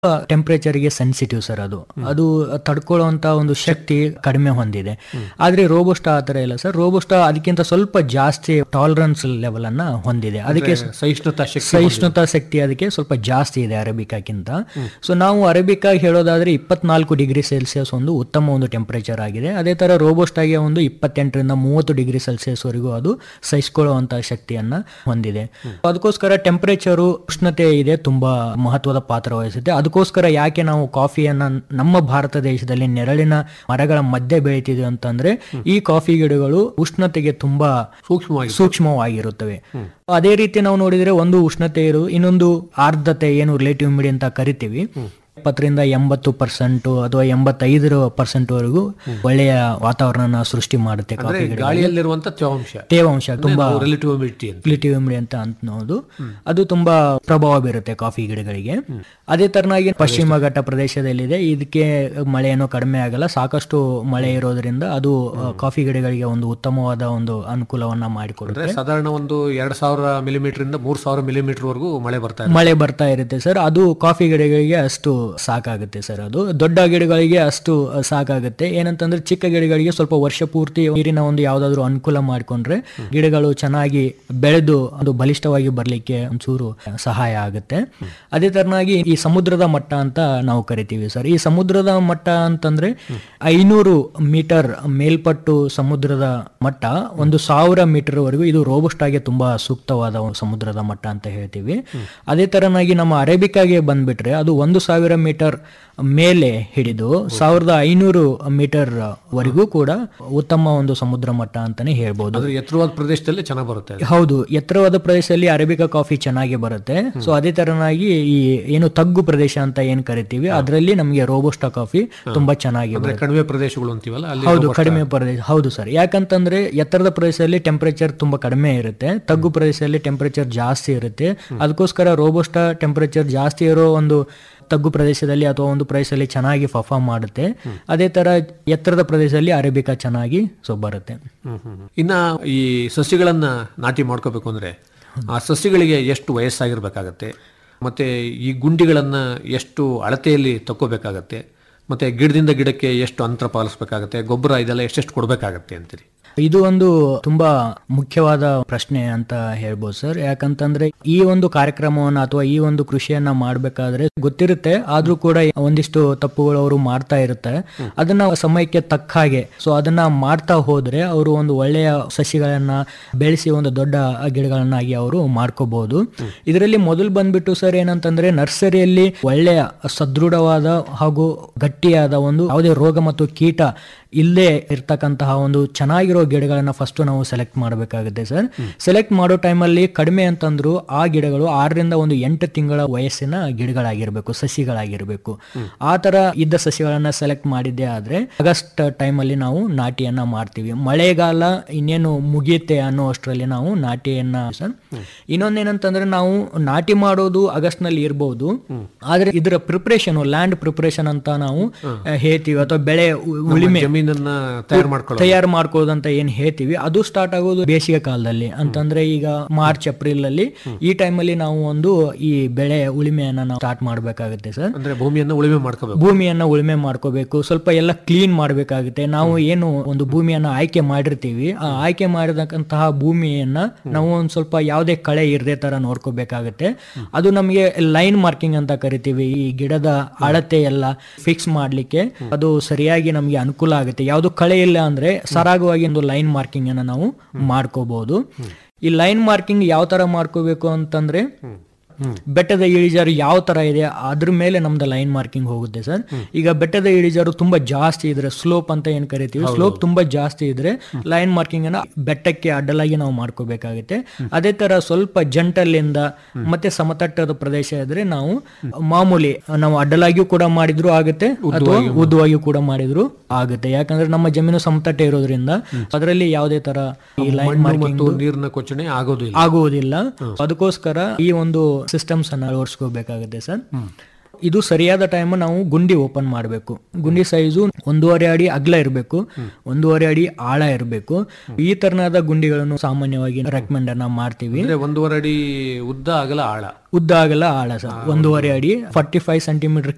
ಟೆಂಪರೇಚರ್ಗೆ sensitive sir ಅದು ಅದು ತಡ್ಕೊಳ್ಳುವಂತ ಒಂದು ಶಕ್ತಿ ಕಡಿಮೆ ಹೊಂದಿದೆ ಆದ್ರೆ ರೋಬೋಸ್ಟಾ ಆ ತರ ಇಲ್ಲ ಸರ್ ರೋಬೋಸ್ಟಾ ಅದಕ್ಕಿಂತ ಸ್ವಲ್ಪ ಜಾಸ್ತಿ ಟಾಲರೆನ್ಸ್ ಲೆವೆಲ್ ಅನ್ನ ಹೊಂದಿದೆ ಅದಕ್ಕೆ ಸಹಿಷ್ಣುತಾ ಶಕ್ತಿ ಸಹಿಷ್ಣುತಾ ಶಕ್ತಿ ಅದಕ್ಕೆ ಸ್ವಲ್ಪ ಜಾಸ್ತಿ ಇದೆ ಅರೇಬಿಕಾಕ್ಕಿಂತ ಸೊ ನಾವು ಅರೇಬಿಕಾ ಹೇಳೋದಾದ್ರೆ ಇಪ್ಪತ್ನಾಲ್ಕು ಡಿಗ್ರಿ ಸೆಲ್ಸಿಯಸ್ ಒಂದು ಉತ್ತಮ ಒಂದು ಟೆಂಪರೇಚರ್ ಆಗಿದೆ ಅದೇ ತರ ರೋಬೋಸ್ಟಾಗೆ ಒಂದು ಇಪ್ಪತ್ತೆಂಟರಿಂದ ಮೂವತ್ತು ಡಿಗ್ರಿ ಸೆಲ್ಸಿಯಸ್ ವರೆಗೂ ಅದು ಸಹಿಸಿಕೊಳ್ಳುವಂತಹ ಶಕ್ತಿಯನ್ನ ಹೊಂದಿದೆ ಅದಕ್ಕೋಸ್ಕರ ಟೆಂಪರೇಚರು ಉಷ್ಣತೆ ಇದೆ ತುಂಬಾ ಮಹತ್ವದ ಪಾತ್ರ ವಹಿಸುತ್ತೆ ಅದಕ್ಕೋಸ್ಕರ ಯಾಕೆ ನಾವು ಕಾಫಿಯನ್ನ ನಮ್ಮ ಭಾರತ ದೇಶದಲ್ಲಿ ನೆರಳಿನ ಮರಗಳ ಮಧ್ಯೆ ಬೆಳೀತಿದೆ ಅಂತಂದ್ರೆ ಈ ಕಾಫಿ ಗಿಡಗಳು ಉಷ್ಣತೆಗೆ ತುಂಬಾ ಸೂಕ್ಷ್ಮವಾಗಿ ಸೂಕ್ಷ್ಮವಾಗಿರುತ್ತವೆ ಅದೇ ರೀತಿ ನಾವು ನೋಡಿದ್ರೆ ಒಂದು ಉಷ್ಣತೆ ಇರು ಇನ್ನೊಂದು ಆರ್ದ್ರತೆ ಏನು ರಿಲೇಟಿವ್ ಹ್ಯುಮಿಡಿ ಅಂತ ಕರಿತೀವಿ ಎಪ್ಪತ್ತರಿಂದ ಎಂಬತ್ತು ಪರ್ಸೆಂಟ್ ಅಥವಾ ಎಂಬತ್ತೈದರ ಪರ್ಸೆಂಟ್ ವರೆಗೂ ಒಳ್ಳೆಯ ವಾತಾವರಣ ಸೃಷ್ಟಿ ಮಾಡುತ್ತೆ ಅಂದ್ರೆ ಕಾಫಿ ಗಿಡ ಗಾಳಿಯಲ್ಲಿರುವಂತ ತೇವಾಂಶ ತೇವಾಂಶ ತುಂಬಾ ರಿಲೇಟಿವ್ ಹ್ಯುಮಿಡಿಟಿ ಅಂತ ರಿಲೇಟಿವ್ ಹ್ಯುಮಿಡಿ ಅಂತ ಅನ್ನೋದು ಅದು ತುಂಬಾ ಪ್ರಭಾವ ಬೀರುತ್ತೆ ಕಾಫಿ ಗಿಡಗಳಿಗೆ ಅದೇ ತರನಾಗಿ ಪಶ್ಚಿಮ ಘಟ್ಟ ಪ್ರದೇಶದಲ್ಲಿದೆ ಇದಕ್ಕೆ ಮಳೆ ಏನೋ ಕಡಿಮೆ ಆಗಲ್ಲ ಸಾಕಷ್ಟು ಮಳೆ ಇರೋದ್ರಿಂದ ಅದು ಆ, ಕಾಫಿ ಗಿಡಗಳಿಗೆ ಒಂದು ಉತ್ತಮವಾದ ಒಂದು ಅನುಕೂಲವನ್ನ ಮಾಡಿಕೊಡುತ್ತೆ ಅಂದ್ರೆ ಸಾಧಾರಣ ಒಂದು ಎರಡ್ ಸಾವಿರ ಮಿಲಿಮೀಟರ್ ಇಂದ ಮೂರ್ ಸಾವಿರ ಮಿಲಿಮೀಟರ್ ವರೆಗೂ ಮಳೆ ಬರ್ತಾ ಇದೆ ಮಳೆ ಬರ್ತಾ ಇರುತ್ತೆ ಸರ್ ಅದು ಕಾಫಿ ಗಿಡಗಳಿಗೆ ಅಷ್ಟು ಸಾಕಾಗುತ್ತೆ ಸರ್ ಅದು ದೊಡ್ಡ ಗಿಡಗಳಿಗೆ ಅಷ್ಟು ಸಾಕಾಗುತ್ತೆ ಏನಂತಂದ್ರೆ ಚಿಕ್ಕ ಗಿಡಗಳಿಗೆ ಸ್ವಲ್ಪ ವರ್ಷ ಪೂರ್ತಿ ನೀರಿನ ಒಂದು ಯಾವ್ದಾದ್ರು ಅನುಕೂಲ ಮಾಡಿಕೊಂಡ್ರೆ ಗಿಡಗಳು ಚೆನ್ನಾಗಿ ಬೆಳೆದು ಅದು ಬಲಿಷ್ಠವಾಗಿ ಬರ್ಲಿಕ್ಕೆ ಒಂಚೂರು ಸಹಾಯ ಆಗುತ್ತೆ ಅದೇ ತರನಾಗಿ ಈ ಸಮುದ್ರದ ಮಟ್ಟ ಅಂತ ನಾವು ಕರಿತೀವಿ ಸರ್ ಈ ಸಮುದ್ರದ ಮಟ್ಟ ಅಂತಂದ್ರೆ ಐನೂರು ಮೀಟರ್ ಮೇಲ್ಪಟ್ಟು ಸಮುದ್ರದ ಮಟ್ಟ ಒಂದು ಸಾವಿರ ಮೀಟರ್ ವರೆಗೂ ಇದು ರೋಬಸ್ಟ್ ಆಗಿ ತುಂಬಾ ಸೂಕ್ತವಾದ ಒಂದು ಸಮುದ್ರದ ಮಟ್ಟ ಅಂತ ಹೇಳ್ತೀವಿ ಅದೇ ತರನಾಗಿ ನಮ್ಮ ಅರೇಬಿಕಾಗೆ ಬಂದ್ಬಿಟ್ರೆ ಅದು ಒಂದು ಸಾವಿರ ಮೀಟರ್ ಮೇಲೆ ಹಿಡಿದು ಸಾವಿರದ ಐನೂರು ಮೀಟರ್ ವರೆಗೂ ಕೂಡ ಉತ್ತಮ ಒಂದು ಸಮುದ್ರ ಮಟ್ಟ ಅಂತಾನೆ ಹೇಳ್ಬೋದು ಅಂದ್ರೆ ಎತ್ತರವಾದ ಪ್ರದೇಶದಲ್ಲಿ ಚೆನ್ನಾಗಿ ಬರುತ್ತೆ ಅದು. ಹೌದು ಎತ್ತರವಾದ ಪ್ರದೇಶದಲ್ಲಿ ಅರೇಬಿಕಾ ಕಾಫಿ ಚೆನ್ನಾಗಿ ಬರುತ್ತೆ ಸೊ ಅದೇ ತರನಾಗಿ ಈ ಏನು ತಗ್ಗು ಪ್ರದೇಶ ಅಂತ ಏನ್ ಕರಿತೀವಿ ಅದರಲ್ಲಿ ನಮಗೆ ರೋಬೋಸ್ಟಾ ಕಾಫಿ ತುಂಬಾ ಚೆನ್ನಾಗಿ ಅಂದ್ರೆ ಕಡಿಮೆ ಪ್ರದೇಶಗಳು ಅಂತೀವಲ್ಲ ಅಲ್ಲಿ ಹೌದು ಕಡಿಮೆ ಪ್ರದೇಶ ಹೌದು ಸರ್ ಯಾಕಂತಂದ್ರೆ ಎತ್ತರದ ಪ್ರದೇಶದಲ್ಲಿ ಟೆಂಪರೇಚರ್ ತುಂಬಾ ಕಡಿಮೆ ಇರುತ್ತೆ ತಗ್ಗು ಪ್ರದೇಶದಲ್ಲಿ ಟೆಂಪರೇಚರ್ ಜಾಸ್ತಿ ಇರುತ್ತೆ ಅದಕ್ಕೋಸ್ಕರ ರೋಬೋಸ್ಟಾ ಟೆಂಪರೇಚರ್ ಜಾಸ್ತಿ ಇರೋ ಒಂದು ತಗ್ಗು ಪ್ರದೇಶದಲ್ಲಿ ಅಥವಾ ಒಂದು ಪ್ರದೇಶದಲ್ಲಿ ಚೆನ್ನಾಗಿ ಪರ್ಫಾರ್ಮ್ ಮಾಡುತ್ತೆ ಅದೇ ತರ ಎತ್ತರದ ಪ್ರದೇಶದಲ್ಲಿ ಅರೇಬಿಕಾ ಚೆನ್ನಾಗಿ ಸೊ ಬರುತ್ತೆ ಹ್ಮ್, ಹ್ಮ್, ಹ್ಮ್. ಇನ್ನ ಈ ಸಸ್ಯಗಳನ್ನ ನಾಟಿ ಮಾಡ್ಕೋಬೇಕು ಅಂದ್ರೆ ಆ ಸಸ್ಯಗಳಿಗೆ ಎಷ್ಟು ವಯಸ್ಸಾಗಿರ್ಬೇಕಾಗತ್ತೆ ಮತ್ತೆ ಈ ಗುಂಡಿಗಳನ್ನ ಎಷ್ಟು ಅಳತೆಯಲ್ಲಿ ತಕ್ಕೋಬೇಕಾಗತ್ತೆ ಮತ್ತೆ ಗಿಡದಿಂದ ಗಿಡಕ್ಕೆ ಎಷ್ಟು ಅಂತರ ಪಾಲಿಸ್ಬೇಕಾಗತ್ತೆ ಗೊಬ್ಬರ ಇದೆಲ್ಲ ಎಷ್ಟೆಷ್ಟು ಕೊಡ್ಬೇಕಾಗತ್ತೆ ಅಂತೀರಿ ಇದು ಒಂದು ತುಂಬಾ ಮುಖ್ಯವಾದ ಪ್ರಶ್ನೆ ಅಂತ ಹೇಳ್ಬೋದು ಸರ್ ಯಾಕಂತಂದ್ರೆ ಈ ಒಂದು ಕಾರ್ಯಕ್ರಮವನ್ನ ಅಥವಾ ಈ ಒಂದು ಕೃಷಿಯನ್ನ ಮಾಡ್ಬೇಕಾದ್ರೆ ಗೊತ್ತಿರುತ್ತೆ ಆದ್ರೂ ಕೂಡ ಒಂದಿಷ್ಟು ತಪ್ಪುಗಳು ಅವರು ಮಾಡ್ತಾ ಇರುತ್ತೆ ಅದನ್ನ ಸಮಯಕ್ಕೆ ತಕ್ಕ ಹಾಗೆ ಸೊ ಅದನ್ನ ಮಾಡ್ತಾ ಹೋದ್ರೆ ಅವರು ಒಂದು ಒಳ್ಳೆಯ ಸಸಿಗಳನ್ನ ಬೆಳೆಸಿ ಒಂದು ದೊಡ್ಡ ಗಿಡಗಳನ್ನಾಗಿ ಅವರು ಮಾಡ್ಕೋಬಹುದು ಇದರಲ್ಲಿ ಮೊದಲು ಬಂದ್ಬಿಟ್ಟು ಸರ್ ಏನಂತಂದ್ರೆ ನರ್ಸರಿಯಲ್ಲಿ ಒಳ್ಳೆಯ ಸದೃಢವಾದ ಹಾಗೂ ಗಟ್ಟಿಯಾದ ಒಂದು ಯಾವುದೇ ರೋಗ ಮತ್ತು ಕೀಟ ಇಲ್ಲೇ ಇರ್ತಕ್ಕಂತಹ ಒಂದು ಚೆನ್ನಾಗಿರೋ ಗಿಡಗಳನ್ನ ಫಸ್ಟ್ ನಾವು ಸೆಲೆಕ್ಟ್ ಮಾಡಬೇಕಾಗುತ್ತೆ ಸರ್ ಸೆಲೆಕ್ಟ್ ಮಾಡೋ ಟೈಮಲ್ಲಿ ಕಡಿಮೆ ಅಂತಂದ್ರು ಆ ಗಿಡಗಳು ಆರರಿಂದ ಒಂದು ಎಂಟು ತಿಂಗಳ ವಯಸ್ಸಿನ ಗಿಡಗಳಾಗಿರ್ಬೇಕು ಸಸಿಗಳಾಗಿರ್ಬೇಕು ಆ ತರ ಇದ್ದ ಸಸಿಗಳನ್ನ ಸೆಲೆಕ್ಟ್ ಮಾಡಿದ್ದೆ ಆದ್ರೆ ಆಗಸ್ಟ್ ಟೈಮಲ್ಲಿ ನಾವು ನಾಟಿಯನ್ನ ಮಾಡ್ತೀವಿ ಮಳೆಗಾಲ ಇನ್ನೇನು ಮುಗಿಯುತ್ತೆ ಅನ್ನೋ ಅಷ್ಟರಲ್ಲಿ ನಾವು ನಾಟಿಯನ್ನ ಸರ್ ಇನ್ನೊಂದೇನಂತಂದ್ರೆ ನಾವು ನಾಟಿ ಮಾಡೋದು ಆಗಸ್ಟ್ ನಲ್ಲಿ ಇರಬಹುದು ಆದ್ರೆ ಇದರ ಪ್ರಿಪರೇಷನ್ ಲ್ಯಾಂಡ್ ಪ್ರಿಪರೇಷನ್ ಅಂತ ನಾವು ಆ, ಹೇಳ್ತೀವಿ ಅಥವಾ ಬೆಳೆ ಉ- ಉಳಿಮೆ ಜಮೀನನ್ನ ತಯಾರು ಮಾಡ್ಕೊಳ್ಳೋದು ತಯಾರು ಮಾಡ್ಕೋದಂತ ಏನ್ ಹೇಳ್ತೀವಿ ಅದು ಸ್ಟಾರ್ಟ್ ಆಗೋದು ಬೇಸಿಗೆ ಕಾಲದಲ್ಲಿ ಅಂತಂದ್ರೆ ಈಗ ಮಾರ್ಚ್ ಏಪ್ರಿಲ್ ಅಲ್ಲಿ ಈ ಟೈಮಲ್ಲಿ ನಾವು ಒಂದು ಈ ಬೆಳೆ ಉಳಿಮೆಯನ್ನ ನಾವು ಸ್ಟಾರ್ಟ್ ಮಾಡ್ಬೇಕಾಗುತ್ತೆ ಸರ್ ಅಂದ್ರೆ ಭೂಮಿಯನ್ನ ಉಳುಮೆ ಮಾಡ್ಕೋಬೇಕು ಭೂಮಿಯನ್ನ ಉಳುಮೆ ಮಾಡ್ಕೋಬೇಕು ಸ್ವಲ್ಪ ಎಲ್ಲ ಕ್ಲೀನ್ ಮಾಡಬೇಕಾಗುತ್ತೆ ನಾವು ಏನು ಒಂದು ಭೂಮಿಯನ್ನ ಆಯ್ಕೆ ಮಾಡಿರ್ತೀವಿ ಆ ಆಯ್ಕೆ ಮಾಡಿದಂತಹ ಭೂಮಿಯನ್ನ ನಾವು ಒಂದ್ ಸ್ವಲ್ಪ ಯಾವುದೇ ಕಳೆ ಇರದೇ ತರ ನೋಡ್ಕೋಬೇಕಾಗುತ್ತೆ ಅದು ನಮಗೆ ಲೈನ್ ಮಾರ್ಕಿಂಗ್ ಅಂತ ಕರಿತೀವಿ ಈ ಗಿಡದ ಅಳತೆ ಎಲ್ಲ ಫಿಕ್ಸ್ ಮಾಡ್ಲಿಕ್ಕೆ ಅದು ಸರಿಯಾಗಿ ನಮಗೆ ಅನುಕೂಲ ಆಗುತ್ತೆ ಯಾವುದು ಕಳೆ ಇಲ್ಲ ಅಂದ್ರೆ ಸರಾಗವಾಗಿ ಒಂದು ಲೈನ್ ಮಾರ್ಕಿಂಗ್ ಅನ್ನ ನಾವು ಮಾಡ್ಕೋಬಹುದು ಈ ಲೈನ್ ಮಾರ್ಕಿಂಗ್ ಯಾವ ತರ ಮಾಡ್ಕೋಬೇಕು ಅಂತಂದ್ರೆ ಬೆಟ್ಟದ ಇಳಿಜಾರು ಯಾವ ತರ ಇದೆ ಅದ್ರ ಮೇಲೆ ನಮ್ದು ಲೈನ್ ಮಾರ್ಕಿಂಗ್ ಹೋಗುತ್ತೆ ಸರ್ ಈಗ ಬೆಟ್ಟದ ಇಳಿಜಾರು ತುಂಬಾ ಜಾಸ್ತಿ ಇದ್ರೆ ಸ್ಲೋಪ್ ಅಂತ ಏನ್ ಕರಿತೀವಿ ಸ್ಲೋಪ್ ತುಂಬಾ ಜಾಸ್ತಿ ಇದ್ರೆ ಲೈನ್ ಮಾರ್ಕಿಂಗ್ ಅನ್ನ ಬೆಟ್ಟಕ್ಕೆ ಅಡ್ಡಲಾಗಿ ನಾವು ಮಾಡ್ಕೋಬೇಕಾಗುತ್ತೆ ಅದೇ ತರ ಸ್ವಲ್ಪ ಜಂಟಲ್ಲಿಂದ ಮತ್ತೆ ಸಮತಟ್ಟದ ಪ್ರದೇಶ ಇದ್ರೆ ನಾವು ಮಾಮೂಲಿ ನಾವು ಅಡ್ಡಲಾಗಿಯೂ ಕೂಡ ಮಾಡಿದ್ರು ಆಗುತ್ತೆ ಅಥವಾ ಉದ್ದವಾಗಿಯೂ ಕೂಡ ಮಾಡಿದ್ರು ಆಗುತ್ತೆ ಯಾಕಂದ್ರೆ ನಮ್ಮ ಜಮೀನು ಸಮತಟ್ಟ ಇರೋದ್ರಿಂದ ಅದರಲ್ಲಿ ಯಾವುದೇ ತರ ಈ ಲೈನ್ ಮಾರ್ಕಿಂಗ್ ಮತ್ತು ನೀರಿನ ಕೊಚ್ಚಣೆ ಆಗೋದು ಇಲ್ಲ ಆಗುವುದಿಲ್ಲ ಅದಕ್ಕೋಸ್ಕರ ಈ ಒಂದು ಸಿಸ್ಟಮ್ಸ್ ಅನ್ನ ಅಳವಡಿಸ್ಕೋಬೇಕಾಗುತ್ತೆ ಸರ್ ಇದು ಸರಿಯಾದ ಟೈಮ್ ನಾವು ಗುಂಡಿ ಓಪನ್ ಮಾಡಬೇಕು ಗುಂಡಿ ಸೈಜು ಒಂದೂವರೆ ಅಡಿ ಅಗಲ ಇರಬೇಕು ಒಂದೂವರೆ ಅಡಿ ಆಳ ಇರಬೇಕು ಈ ತರನಾದ ಗುಂಡಿಗಳನ್ನು ಸಾಮಾನ್ಯವಾಗಿ ರೆಕಮೆಂಡ್ ಅನ್ನ ಮಾಡ್ತೀವಿ ಅಂದ್ರೆ ಒಂದೂವರೆ ಅಡಿ ಉದ್ದ ಅಗಲ ಆಳ ಉದ್ದ ಆಗಲ್ಲ ಆಳ ಸರ್ ಒಂದೂವರೆ ಅಡಿ ಫಾರ್ಟಿ ಫೈವ್ ಸೆಂಟಿಮೀಟರ್